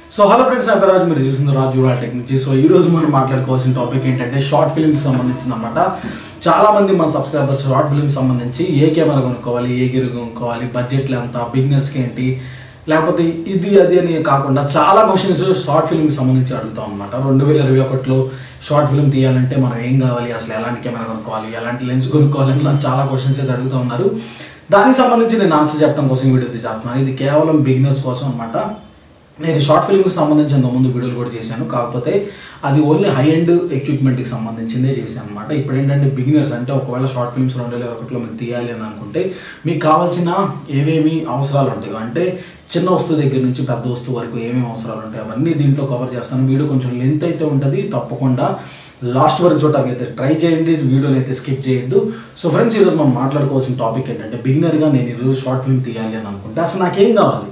so hello friends నా పేరు రాజు మీరు చూసింది రాజు రా టెక్ నుంచి సో ఈ రోజు మనం మాట్లాడుకోవాల్సిన టాపిక్ ఏంటంటే షార్ట్ ఫిల్మ్స్ సంబంధించింది అనమాట చాలా మంది మన సబ్స్క్రైబర్స్ షార్ట్ ఫిల్మ్స్ సంబంధించి ఏ కెమెరా కొనుక్కోవాలి ఏ గిరి కొనుక్కోవాలి బడ్జెట్లు ఎంత బిగినర్స్కి ఏంటి లేకపోతే ఇది అది అని కాకుండా చాలా క్వశ్చన్స్ షార్ట్ ఫిల్మ్కి సంబంధించి అడుగుతాం అనమాట రెండు వేల ఇరవై ఒకటిలో షార్ట్ ఫిల్మ్ తీయాలంటే మనం ఏం కావాలి అసలు ఎలాంటి కెమెరా కొనుక్కోవాలి ఎలాంటి లెన్స్ కొనుక్కోవాలి అని నాకు చాలా క్వశ్చన్స్ అయితే అడుగుతూ ఉన్నారు దానికి సంబంధించి నేను ఆన్సర్ చెప్పడం కోసం ఈ వీడియో అయితే చేస్తున్నాను ఇది కేవలం బిగినర్స్ కోసం అనమాట నేను షార్ట్ ఫిల్మ్కి సంబంధించిన ముందు వీడియోలు కూడా చేశాను కాకపోతే అది ఓన్లీ హై ఎండ్ ఎక్విప్మెంట్కి సంబంధించిందే చేశాను అనమాట ఇప్పుడు ఏంటంటే బిగినర్స్ అంటే ఒకవేళ షార్ట్ ఫిల్మ్స్ రెండు వేల ఒకటిలో మీరు తీయాలి అని అనుకుంటే మీకు కావాల్సిన ఏమేమి అవసరాలు ఉంటాయో అంటే చిన్న వస్తువు దగ్గర నుంచి పెద్ద వస్తువు వరకు ఏమేమి అవసరాలు ఉంటాయి అవన్నీ దీంట్లో కవర్ చేస్తాను వీడియో కొంచెం లెంత్ అయితే ఉంటుంది తప్పకుండా లాస్ట్ వరకు చూడటానికి అయితే ట్రై చేయండి వీడియోని అయితే స్కిప్ చేయొద్దు సో ఫ్రెండ్స్ ఈరోజు మనం మాట్లాడుకోవాల్సిన టాపిక్ ఏంటంటే బిగినర్గా నేను ఈరోజు షార్ట్ ఫిల్మ్ తీయాలి అని అనుకుంటే అసలు నాకేం కావాలి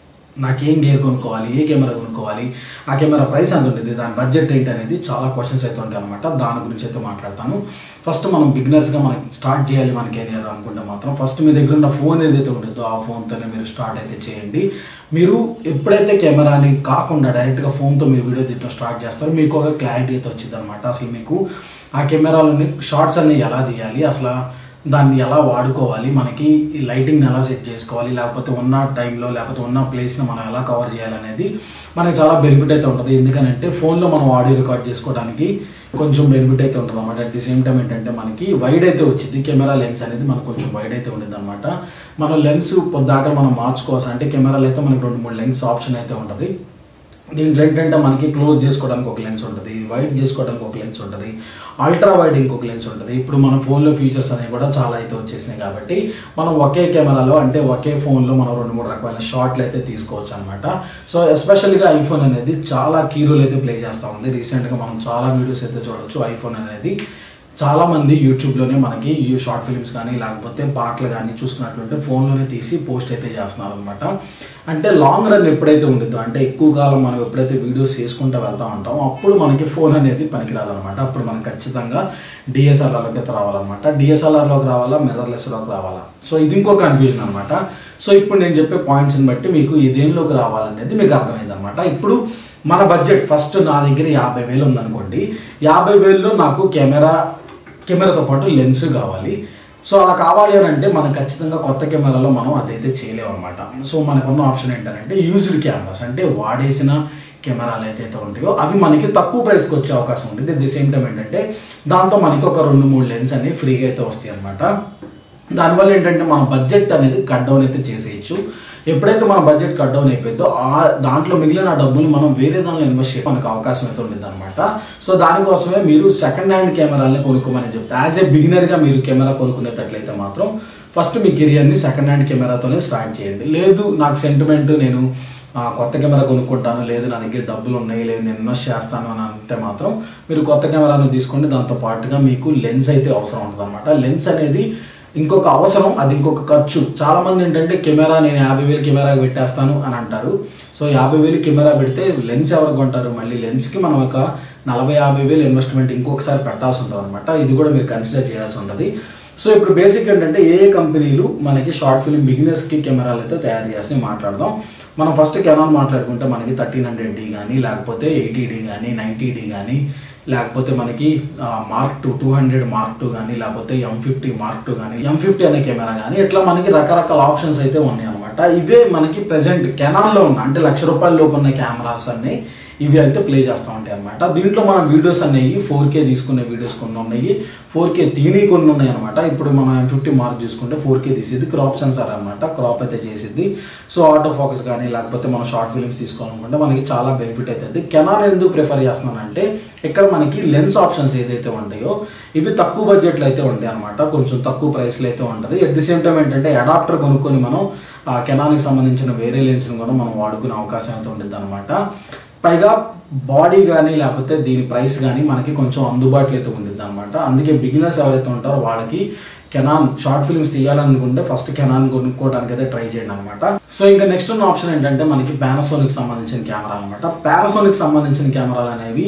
నాకేం గేర్ కొనుక్కోవాలి ఏ కెమెరా కొనుక్కోవాలి ఆ కెమెరా ప్రైస్ ఎంత ఉంటుంది దాని బడ్జెట్ ఏంటి అనేది చాలా క్వశ్చన్స్ అయితే ఉంటాయి అనమాట దాని గురించి అయితే మాట్లాడతాను ఫస్ట్ మనం బిగినర్స్గా మనం స్టార్ట్ చేయాలి మనకి ఏం చేయాలి అనుకుంటే మాత్రం ఫస్ట్ మీ దగ్గర ఉన్న ఫోన్ ఏదైతే ఉంటుందో ఆ ఫోన్తోనే మీరు స్టార్ట్ అయితే చేయండి మీరు ఎప్పుడైతే కెమెరాని కాకుండా డైరెక్ట్గా ఫోన్తో మీరు వీడియో తీయడం స్టార్ట్ చేస్తారో మీకు ఒక క్లారిటీ అయితే వచ్చింది అనమాట అసలు మీకు ఆ కెమెరాలోని షార్ట్స్ అన్ని ఎలా తీయాలి అసలు దాన్ని ఎలా వాడుకోవాలి మనకి ఈ లైటింగ్ని ఎలా సెట్ చేసుకోవాలి లేకపోతే ఉన్న టైంలో లేకపోతే ఉన్న ప్లేస్ని మనం ఎలా కవర్ చేయాలనేది మనకి చాలా బెనిఫిట్ అయితే ఉంటుంది ఎందుకనంటే ఫోన్లో మనం ఆడియో రికార్డ్ చేసుకోవడానికి కొంచెం బెనిఫిట్ అయితే ఉంటుంది అనమాట అట్ ది సేమ్ టైం ఏంటంటే మనకి వైడ్ అయితే వచ్చింది కెమెరా లెన్స్ అనేది మనకు కొంచెం వైడ్ అయితే ఉండేది అనమాట మన లెన్స్ పొద్దాక మనం మార్చుకోవచ్చు అంటే కెమెరాలో అయితే మనకి రెండు మూడు లెన్స్ ఆప్షన్ అయితే ఉంటుంది దీంట్లో ఏంటంటే మనకి క్లోజ్ చేసుకోవడానికి ఒక లెన్స్ ఉంటుంది వైడ్ చేసుకోవడానికి ఒక లెన్స్ ఉంటుంది అల్ట్రా వైడ్ ఇంకొక లెన్స్ ఉంటుంది ఇప్పుడు మన ఫోన్లో ఫీచర్స్ అనేవి కూడా చాలా అయితే వచ్చేసినాయి కాబట్టి మనం ఒకే కెమెరాలో అంటే ఒకే ఫోన్లో మనం రెండు మూడు రకాల షార్ట్లు అయితే తీసుకోవచ్చు అనమాట సో ఎస్పెషల్గా ఐఫోన్ అనేది చాలా కీ రోల్ అయితే ప్లే చేస్తూ ఉంది రీసెంట్గా మనం చాలా వీడియోస్ అయితే చూడొచ్చు ఐఫోన్ అనేది చాలా మంది యూట్యూబ్లోనే మనకి ఈ షార్ట్ ఫిల్మ్స్ కానీ లేకపోతే పాటలు కానీ చూసుకున్నట్లుంటే ఫోన్లోనే తీసి పోస్ట్ అయితే చేస్తున్నారు అనమాట అంటే లాంగ్ రన్ ఎప్పుడైతే ఉంటుందో అంటే ఎక్కువ కాలం మనం ఎప్పుడైతే వీడియోస్ చేసుకుంటూ వెళ్తూ ఉంటామో అప్పుడు మనకి ఫోన్ అనేది పనికిరాదనమాట అప్పుడు మనకి ఖచ్చితంగా డిఎస్ఎల్ఆర్లోకి అయితే రావాలన్నమాట డిఎస్ఎల్ఆర్లోకి రావాలా మిర్రర్లెస్లోకి రావాలా సో ఇది ఇంకో కన్ఫ్యూజన్ అనమాట సో ఇప్పుడు నేను చెప్పే పాయింట్స్ని బట్టి మీకు ఈ దేనిలోకి రావాలనేది మీకు అర్థమైంది అనమాట ఇప్పుడు మన బడ్జెట్ ఫస్ట్ నా దగ్గర యాభై వేలు ఉందనుకోండి యాభై వేల్లో నాకు కెమెరా కెమెరాతో పాటు లెన్స్ కావాలి సో అలా కావాలి అని అంటే మనం ఖచ్చితంగా కొత్త కెమెరాలో మనం అదైతే చేయలేము అనమాట సో మనకున్న ఆప్షన్ ఏంటంటే యూజ్డ్ కెమెరాస్ అంటే వాడేసిన కెమెరాలు ఏదైతే ఉంటాయో అవి మనకి తక్కువ ప్రైస్కి వచ్చే అవకాశం ఉంటుంది అట్ ది సేమ్ టైం ఏంటంటే దాంతో మనకి ఒక రెండు మూడు లెన్స్ అనేవి ఫ్రీగా అయితే వస్తాయి అనమాట దానివల్ల ఏంటంటే మన బడ్జెట్ అనేది కట్ డౌన్ అయితే చేసేయచ్చు ఎప్పుడైతే మన బడ్జెట్ కట్ డౌన్ అయిపోయిందో ఆ దాంట్లో మిగిలిన డబ్బులు మనం వేరే దానిలో ఇన్వెస్ట్ చేయ మనకు అవకాశం అయితే ఉంటుంది అనమాట సో దానికోసమే మీరు సెకండ్ హ్యాండ్ కెమెరాలని కొనుక్కోమని చెప్తే యాజ్ ఏ బిగినర్గా మీరు కెమెరా కొనుక్కునేటట్లయితే మాత్రం ఫస్ట్ మీ కెరియర్ని సెకండ్ హ్యాండ్ కెమెరాతోనే స్టార్ట్ చేయండి లేదు నాకు సెంటిమెంట్ నేను కొత్త కెమెరా కొనుక్కుంటాను లేదు నా దగ్గర డబ్బులు ఉన్నాయి లేదు నేను ఇన్వెస్ట్ చేస్తాను అని అంటే మాత్రం మీరు కొత్త కెమెరాను తీసుకోండి దాంతో పాటుగా మీకు లెన్స్ అయితే అవసరం ఉంటుంది అనమాట లెన్స్ అనేది ఇంకొక అవసరం అది ఇంకొక ఖర్చు చాలా మంది ఏంటంటే కెమెరా నేను యాభై వేలు కెమెరా పెట్టేస్తాను అని అంటారు సో యాభై వేలు కెమెరా పెడితే లెన్స్ ఎవరు కొంటారు మళ్ళీ లెన్స్కి మనం ఒక నలభై యాభై వేలు ఇన్వెస్ట్మెంట్ ఇంకొకసారి పెట్టాల్సి ఉంటుంది అనమాట ఇది కూడా మీరు కన్సిడర్ చేయాల్సి ఉంటుంది సో ఇప్పుడు బేసిక్ ఏంటంటే ఏ ఏ కంపెనీలు మనకి షార్ట్ ఫిల్మ్ బిగినర్స్కి కెమెరాలు అయితే తయారు చేసి మాట్లాడదాం మనం ఫస్ట్ కెనాన్ మాట్లాడుకుంటే మనకి థర్టీన్ హండ్రెడ్ డి కానీ లేకపోతే ఎయిటీ డి కానీ నైంటీ డి కానీ లేకపోతే మనకి mark two two hundred mark two కానీ లేకపోతే ఎం ఫిఫ్టీ మార్క్ టూ కానీ ఎం ఫిఫ్టీ అనే కెమెరా కానీ ఇట్లా మనకి రకరకాల ఆప్షన్స్ అయితే ఉన్నాయి అనమాట ఇవే మనకి ప్రజెంట్ కెనాన్లో ఉన్న అంటే లక్ష రూపాయల లోపు ఉన్న కెమెరాస్ అన్ని ఇవి అయితే ప్లే చేస్తూ ఉంటాయి అనమాట దీంట్లో మనం వీడియోస్ అనేవి ఫోర్ కే తీసుకునే వీడియోస్ కొన్ని ఉన్నాయి ఫోర్ కే తీని కొన్ని ఉన్నాయి అనమాట ఇప్పుడు మనం ఎం ఫిఫ్టీ మార్క్ చూసుకుంటే ఫోర్ కే తీసేది క్రాప్ సెన్సార్ అనమాట క్రాప్ అయితే చేసేది సో ఆటో ఫోకస్ కానీ లేకపోతే మనం షార్ట్ ఫిల్మ్స్ తీసుకోవాలనుకుంటే మనకి చాలా బెనిఫిట్ అవుతుంది కెనాన్ ఎందుకు ప్రిఫర్ చేస్తున్నానంటే ఇక్కడ మనకి లెన్స్ ఆప్షన్స్ ఏదైతే ఉంటాయో ఇవి తక్కువ బడ్జెట్లో అయితే ఉంటాయి అనమాట కొంచెం తక్కువ ప్రైస్లో అయితే ఉంటుంది ఎట్ ది సేమ్ టైం ఏంటంటే అడాప్టర్ కొనుక్కొని మనం ఆ కెనాన్కి సంబంధించిన వేరే లెన్స్ని కూడా మనం వాడుకునే అవకాశం అయితే ఉంటుంది అనమాట పైగా బాడీ కానీ లేకపోతే దీని ప్రైస్ కానీ మనకి కొంచెం అందుబాటులో అయితే ఉంటుంది అనమాట అందుకే బిగినర్స్ ఎవరైతే ఉంటారో వాళ్ళకి కెనాన్ షార్ట్ ఫిల్మ్స్ తీయాలనుకుంటే ఫస్ట్ కెనాన్ కొనుక్కోవడానికి అయితే ట్రై చేయండి అనమాట సో ఇంకా నెక్స్ట్ ఉన్న ఆప్షన్ ఏంటంటే మనకి పానాసోనిక్ సంబంధించిన కెమెరాలు అనమాట పానాసోనిక్ సంబంధించిన కెమెరాలు అనేవి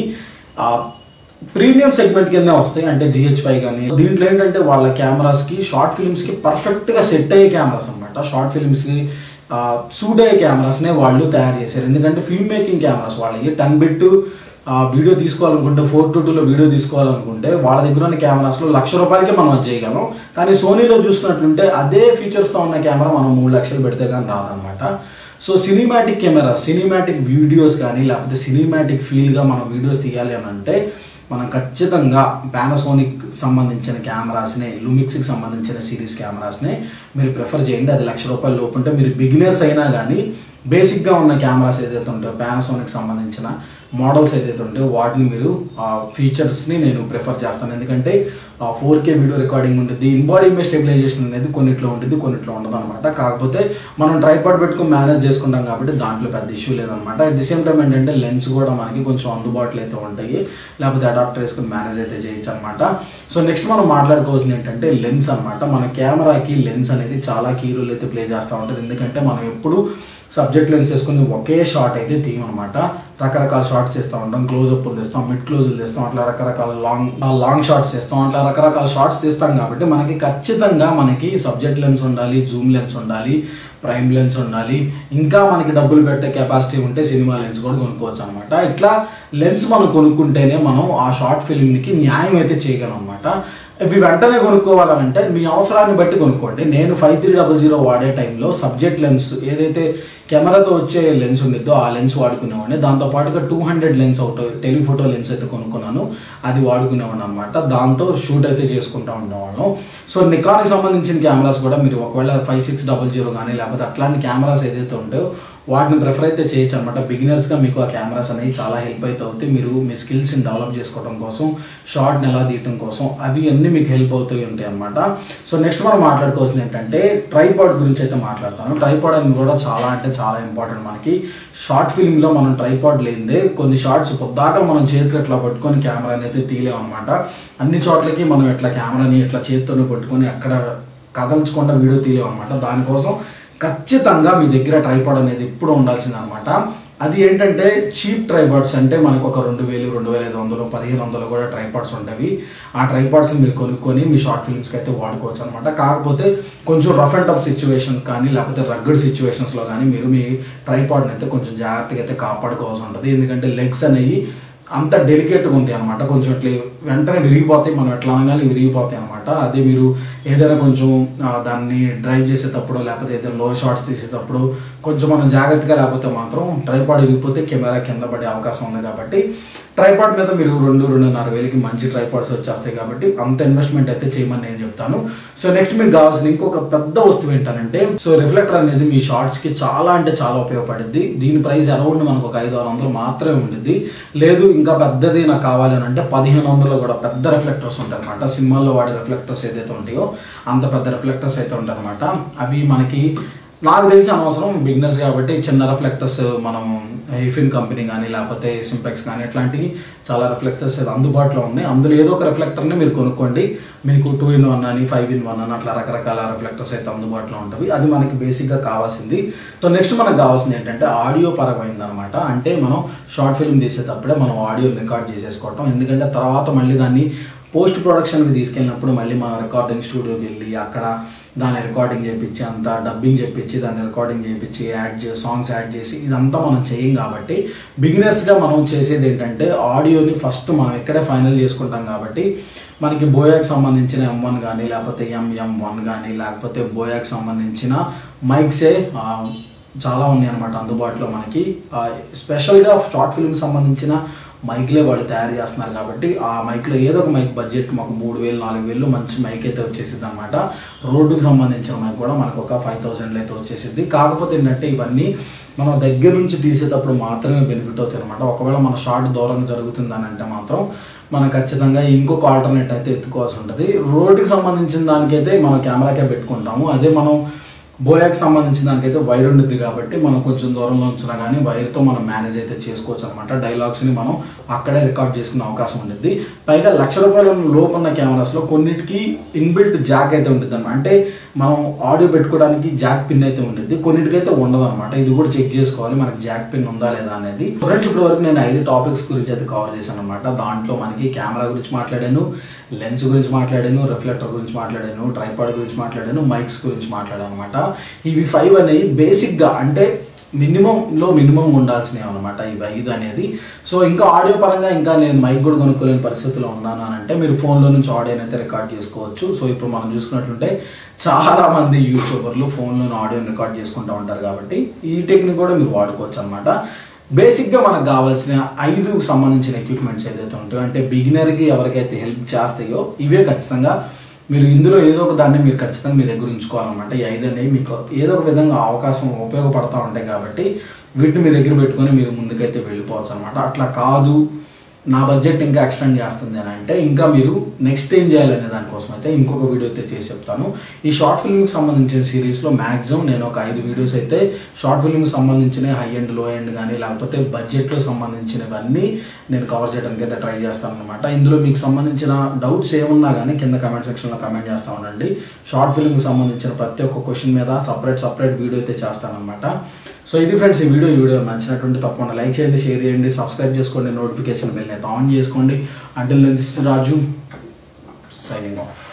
ప్రీమియం సెగ్మెంట్ కింద వస్తాయి అంటే జిహెచ్ ఫైవ్ కానీ దీంట్లో ఏంటంటే వాళ్ళ కెమెరాస్కి షార్ట్ ఫిల్మ్స్కి పర్ఫెక్ట్గా సెట్ అయ్యే కెమెరాస్ అనమాట షార్ట్ ఫిల్మ్స్కి సూట్ అయ్యే కెమెరాస్నే వాళ్ళు తయారు చేశారు ఎందుకంటే ఫిల్మ్ మేకింగ్ కెమెరాస్ వాళ్ళకి టెన్ బిట్ వీడియో తీసుకోవాలనుకుంటే ఫోర్ టు టూలో వీడియో తీసుకోవాలనుకుంటే వాళ్ళ దగ్గర ఉన్న కెమెరాస్లో లక్ష రూపాయలకే మనం అది చేయగలం కానీ సోనీలో చూసుకున్నట్లుంటే అదే ఫీచర్స్తో ఉన్న కెమెరా మనం మూడు లక్షలు పెడితే కానీ రాదనమాట so cinematic camera cinematic videos కానీ లేకపోతే సినిమాటిక్ ఫీల్గా మనం వీడియోస్ తీయాలి అని అంటే మనం ఖచ్చితంగా పానాసోనిక్ సంబంధించిన కెమెరాస్ని లుమిక్స్కి సంబంధించిన సిరీస్ కెమెరాస్ని మీరు ప్రిఫర్ చేయండి అది లక్ష రూపాయల లోపు ఉంటే మీరు బిగినర్స్ అయినా కానీ బేసిక్గా ఉన్న కెమెరాస్ ఏదైతే ఉంటాయో పానాసోనిక్ సంబంధించిన మోడల్స్ ఏదైతే ఉంటాయో వాటిని మీరు ఫీచర్స్ని నేను ప్రిఫర్ చేస్తాను ఎందుకంటే ఫోర్ కే వీడియో రికార్డింగ్ ఉంటుంది ఇన్బాడీ ఇమేజ్ స్టెబిలైజేషన్ అనేది కొన్నిట్లో ఉంటుంది కొన్నిట్లో ఉండదు అనమాట కాకపోతే మనం ట్రైపాడ్ పెట్టుకుని మేనేజ్ చేసుకుంటాం కాబట్టి దాంట్లో పెద్ద ఇష్యూ లేదనమాట అట్ ది సేమ్ టైం ఏంటంటే లెన్స్ కూడా మనకి కొంచెం అందుబాటులో అయితే ఉంటాయి లేకపోతే అడాప్టర్ వేసుకుని మేనేజ్ అయితే చేయొచ్చు అనమాట సో నెక్స్ట్ మనం మాట్లాడుకోవాల్సింది ఏంటంటే లెన్స్ అనమాట మన కెమెరాకి లెన్స్ అనేది చాలా కీ రోల్ అయితే ప్లే చేస్తూ ఉంటుంది ఎందుకంటే మనం ఎప్పుడు సబ్జెక్ట్ లెన్స్ వేసుకుని ఒకే షాట్ అయితే తీయమన్నమాట రకరకాల షార్ట్స్ చేస్తూ ఉంటాం క్లోజ్అప్ తెస్తాం మిడ్ క్లోజ్ తెస్తాం అట్లా రకరకాల లాంగ్ లాంగ్ షార్ట్స్ చేస్తాం అట్లా రకరకాల షార్ట్స్ తీస్తాం కాబట్టి మనకి ఖచ్చితంగా మనకి సబ్జెక్ట్ లెన్స్ ఉండాలి జూమ్ లెన్స్ ఉండాలి ప్రైమ్ లెన్స్ ఉండాలి ఇంకా మనకి డబ్బులు పెట్టే కెపాసిటీ ఉంటే సినిమా లెన్స్ కూడా కొనుక్కోవచ్చు అనమాట ఇట్లా లెన్స్ మనం కొనుక్కుంటేనే మనం ఆ షార్ట్ ఫిల్మ్కి న్యాయం అయితే చేయగలం అనమాట ఇవి వెంటనే కొనుక్కోవాలంటే మీ అవసరాన్ని బట్టి కొనుక్కోండి నేను ఫైవ్ త్రీ డబల్ జీరో వాడే టైంలో సబ్జెక్ట్ లెన్స్ ఏదైతే కెమెరాతో వచ్చే లెన్స్ ఉండిద్దో ఆ లెన్స్ వాడుకునేవాడిని దాంతో పాటుగా two hundred lens out telephoto lens అయితే కొనుక్కున్నాను అది వాడుకునేవాడిని అనమాట దాంతో షూట్ అయితే చేసుకుంటూ ఉండేవాళ్ళం సో నికాన్కి సంబంధించిన కెమెరాస్ కూడా మీరు ఒకవేళ ఫైవ్ సిక్స్ డబల్ జీరో కానీ లేకపోతే అట్లాంటి కెమెరాస్ ఏదైతే ఉంటాయో వాటిని ప్రిఫర్ అయితే చేయొచ్చు అనమాట బిగినర్స్గా మీకు ఆ కెమెరాస్ అనేవి చాలా హెల్ప్ అయితే అవుతాయి మీరు మీ స్కిల్స్ని డెవలప్ చేసుకోవడం కోసం షార్ట్ని ఎలా తీయటం కోసం అవి అన్నీ మీకు హెల్ప్ అవుతూ ఉంటాయి అనమాట సో నెక్స్ట్ మనం మాట్లాడుకోవాల్సింది ఏంటంటే ట్రైపాడ్ గురించి అయితే మాట్లాడతాను ట్రైపాడ్ అనేది కూడా చాలా అంటే చాలా ఇంపార్టెంట్ మనకి షార్ట్ ఫిల్మ్లో మనం ట్రైపాడ్ లేనిదే కొన్ని షార్ట్స్ పొద్దాక మనం చేతిలో ఇట్లా పట్టుకొని కెమెరాని అయితే తీయలేము అనమాట అన్ని చోట్లకి మనం ఇట్లా కెమెరాని ఇట్లా చేతితోనే పట్టుకొని అక్కడ కదల్చకుండా వీడియో తీయలేము అనమాట దానికోసం ఖచ్చితంగా మీ దగ్గర ట్రైపాడ్ అనేది ఎప్పుడు ఉండాల్సింది అనమాట అది ఏంటంటే చీప్ ట్రైపాడ్స్ అంటే మనకు ఒక రెండు వేలు రెండు వేల ఐదు వందలు పదిహేను వందలు కూడా ట్రైపాడ్స్ ఉంటాయి ఆ ట్రైపాడ్స్ మీరు కొనుక్కొని మీ షార్ట్ ఫిల్మ్స్కి అయితే వాడుకోవచ్చు అనమాట కాకపోతే కొంచెం రఫ్ అండ్ టఫ్ సిచ్యువేషన్స్ కానీ లేకపోతే రగ్గడ్ సిచ్యువేషన్స్లో కానీ మీరు మీ ట్రైపాడ్ని అయితే కొంచెం జాగ్రత్తగా అయితే కాపాడుకోవాల్సి ఉంటుంది ఎందుకంటే లెగ్స్ అనేవి అంత డెలికేట్గా ఉంటాయి అనమాట కొంచెం ఇట్లా వెంటనే విరిగిపోతాయి మనం ఎట్లా అనగానే విరిగిపోతాయి అనమాట అదే మీరు ఏదైనా కొంచెం ఆ, దాన్ని డ్రైవ్ చేసేటప్పుడు లేకపోతే ఏదైనా లో షార్ట్స్ తీసేటప్పుడు కొంచెం మనం జాగ్రత్తగా లేకపోతే మాత్రం ట్రైపాడ్ విరిగిపోతే కెమెరా కింద పడే అవకాశం ఉంది కాబట్టి ట్రైపాడ్ మీద మీరు రెండు రెండున్నర వేలకి మంచి ట్రైపాడ్స్ వచ్చేస్తాయి కాబట్టి అంత ఇన్వెస్ట్మెంట్ అయితే చేయమని నేను చెప్తాను సో నెక్స్ట్ మీకు కావాల్సిన ఇంకొక పెద్ద వస్తువు ఏంటంటే సో రిఫ్లెక్టర్ అనేది మీ షార్ట్స్ కి చాలా అంటే చాలా ఉపయోగపడుద్ది దీని ప్రైస్ అరౌండ్ మనకు ఒక ఐదు ఆరు వందలు మాత్రమే ఉండిద్ది లేదు ఇంకా పెద్దది నాకు కావాలి అని అంటే పదిహేను వందలు కూడా పెద్ద రిఫ్లెక్టర్స్ ఉంటాయి అనమాట సినిమాల్లో వాడే రిఫ్లెక్టర్స్ ఏదైతే ఉంటాయో అంత పెద్ద రిఫ్లెక్టర్స్ అయితే ఉంటాయి అనమాట అవి మనకి నాకు తెలిసి అనవసరం బిగినర్స్ కాబట్టి చిన్న రిఫ్లెక్టర్స్ మనం ఐఫిన్ కంపెనీ కానీ లేకపోతే సింపెక్స్ కానీ ఇట్లాంటివి చాలా రిఫ్లెక్టర్స్ అందుబాటులో ఉన్నాయి అందులో ఏదో ఒక రిఫ్లెక్టర్ని మీరు కొనుక్కోండి మీకు టూ ఇన్ వన్ అని ఫైవ్ ఇన్ వన్ అని అట్లా రకరకాల రిఫ్లెక్టర్స్ అయితే అందుబాటులో ఉంటాయి అది మనకి బేసిక్గా కావాల్సింది సో నెక్స్ట్ మనకు కావాల్సింది ఏంటంటే ఆడియో పరమైంది అనమాట అంటే మనం షార్ట్ ఫిల్మ్ తీసేటప్పుడే మనం ఆడియో రికార్డ్ చేసేసుకోవటం ఎందుకంటే తర్వాత మళ్ళీ దాన్ని పోస్ట్ ప్రొడక్షన్కి తీసుకెళ్ళినప్పుడు మళ్ళీ మనం రికార్డింగ్ స్టూడియోకి వెళ్ళి అక్కడ దాన్ని రికార్డింగ్ చేయించి అంతా డబ్బింగ్ చేయించి దాన్ని రికార్డింగ్ చేయించి యాడ్ చేసి సాంగ్స్ యాడ్ చేసి ఇదంతా మనం చేయం కాబట్టి బిగినర్స్గా మనం చేసేది ఏంటంటే ఆడియోని ఫస్ట్ మనం ఇక్కడే ఫైనల్ చేసుకుంటాం కాబట్టి మనకి బోయాకి సంబంధించిన ఎం వన్ కానీ లేకపోతే ఎంఎం వన్ కానీ లేకపోతే బోయాకి సంబంధించిన మైక్సే ఆ, చాలా ఉన్నాయి అనమాట అందుబాటులో మనకి ఆ, స్పెషల్గా షార్ట్ ఫిల్మ్ సంబంధించిన మైక్లే వాళ్ళు తయారు చేస్తున్నారు కాబట్టి ఆ మైక్లో ఏదో ఒక మైక్ బడ్జెట్ మాకు మూడు వేలు నాలుగు వేలు మంచి మైక్ అయితే వచ్చేసింది అనమాట రోడ్డుకి సంబంధించిన మైక్ కూడా మనకు ఒక ఫైవ్ థౌసండ్లో అయితే వచ్చేసింది కాకపోతే ఏంటంటే ఇవన్నీ మనం దగ్గర నుంచి తీసేటప్పుడు మాత్రమే బెనిఫిట్ అవుతాయి అనమాట ఒకవేళ మన షార్ట్ దూరంగా జరుగుతుందని అంటే మాత్రం మనం ఖచ్చితంగా ఇంకొక ఆల్టర్నేట్ అయితే ఎత్తుకోవాల్సి ఉంటుంది రోడ్డుకి సంబంధించిన దానికైతే మనం కెమెరాకే పెట్టుకుంటాము అదే మనం బోయాకి సంబంధించిన దానికైతే వైర్ ఉంటుంది కాబట్టి మనం కొంచెం దూరంలో ఉంచినా కానీ వైర్తో మనం మేనేజ్ అయితే చేసుకోవచ్చు అనమాట డైలాగ్స్ని మనం అక్కడే రికార్డ్ చేసుకునే అవకాశం ఉంటుంది పైగా లక్ష రూపాయల లోపు ఉన్న కెమెరాస్లో కొన్నిటికి ఇన్బిల్ట్ జాక్ అయితే ఉంటుంది అనమాట అంటే మనం ఆడియో పెట్టుకోవడానికి జాక్ పిన్ అయితే ఉంటుంది కొన్నిటికైతే ఉండదు అనమాట ఇది కూడా చెక్ చేసుకోవాలి మనకి జాక్ పిన్ ఉందా లేదా అనేది ఫ్రెండ్స్ ఇప్పటి వరకు నేను ఐదు టాపిక్స్ గురించి అయితే కవర్ చేశాను అనమాట దాంట్లో మనకి కెమెరా గురించి మాట్లాడాను లెన్స్ గురించి మాట్లాడాను రిఫ్లెక్టర్ గురించి మాట్లాడాను ట్రైపాడ్ గురించి మాట్లాడాను మైక్స్ గురించి మాట్లాడాను అనమాట ఇవి ఫైవ్ అనేవి బేసిక్గా అంటే మినిమంలో మినిమం ఉండాల్సినవి అనమాట ఇవి ఐదు అనేది సో ఇంకా ఆడియో పరంగా ఇంకా నేను మైక్ కూడా కొనుక్కోలేని పరిస్థితిలో ఉన్నాను అని అంటే మీరు ఫోన్లో నుంచి ఆడియోని అయితే రికార్డ్ చేసుకోవచ్చు సో ఇప్పుడు మనం చూసుకున్నట్లుంటే చాలా మంది యూట్యూబర్లు ఫోన్లో ఆడియోని రికార్డ్ చేసుకుంటూ ఉంటారు కాబట్టి ఈ టెక్నిక్ కూడా మీరు వాడుకోవచ్చు అనమాట బేసిక్గా మనకు కావాల్సిన ఐదు సంబంధించిన ఎక్విప్మెంట్స్ ఏదైతే ఉంటాయో అంటే బిగినర్కి ఎవరికైతే హెల్ప్ చేస్తాయో ఇవే ఖచ్చితంగా మీరు ఇందులో ఏదో ఒక దాన్ని మీరు ఖచ్చితంగా మీ దగ్గర ఉంచుకోవాలన్నమాట ఈ ఐదు అనేవి మీకు ఏదో ఒక విధంగా అవకాశం ఉపయోగపడతా ఉంటాయి కాబట్టి వీటిని మీ దగ్గర పెట్టుకొని మీరు ముందుకైతే వెళ్ళిపోవచ్చు అనమాట అట్లా కాదు నా బడ్జెట్ ఇంకా ఎక్స్టెండ్ చేస్తుంది అని అంటే ఇంకా మీరు నెక్స్ట్ ఏం చేయాలనే దానికోసం అయితే ఇంకొక వీడియో అయితే చేసి చెప్తాను ఈ షార్ట్ ఫిల్మ్కి సంబంధించిన సిరీస్లో మ్యాక్సిమం నేను ఒక ఐదు వీడియోస్ అయితే షార్ట్ ఫిల్మ్కి సంబంధించిన హై అండ్ లో ఎండ్ కానీ లేకపోతే బడ్జెట్లో సంబంధించినవన్నీ నేను కవర్ చేయడానికి అయితే ట్రై చేస్తాను అనమాట ఇందులో మీకు సంబంధించిన డౌట్స్ ఏమున్నా కానీ కింద కమెంట్ సెక్షన్లో కమెంట్ చేస్తూ ఉండండి షార్ట్ ఫిల్మ్కి సంబంధించిన ప్రతి ఒక్క క్వశ్చన్ మీద సపరేట్ సపరేట్ వీడియో అయితే చేస్తానన్నమాట సో ఇది ఫ్రెండ్స్ ఈ వీడియో ఈ వీడియో నచ్చినటువంటి తప్పకుండా లైక్ చేయండి షేర్ చేయండి సబ్స్క్రైబ్ చేసుకోండి నోటిఫికేషన్ బెల్ అయితే ఆన్ చేసుకోండి అంటిల్ రాజు సైనింగ్ ఆఫ్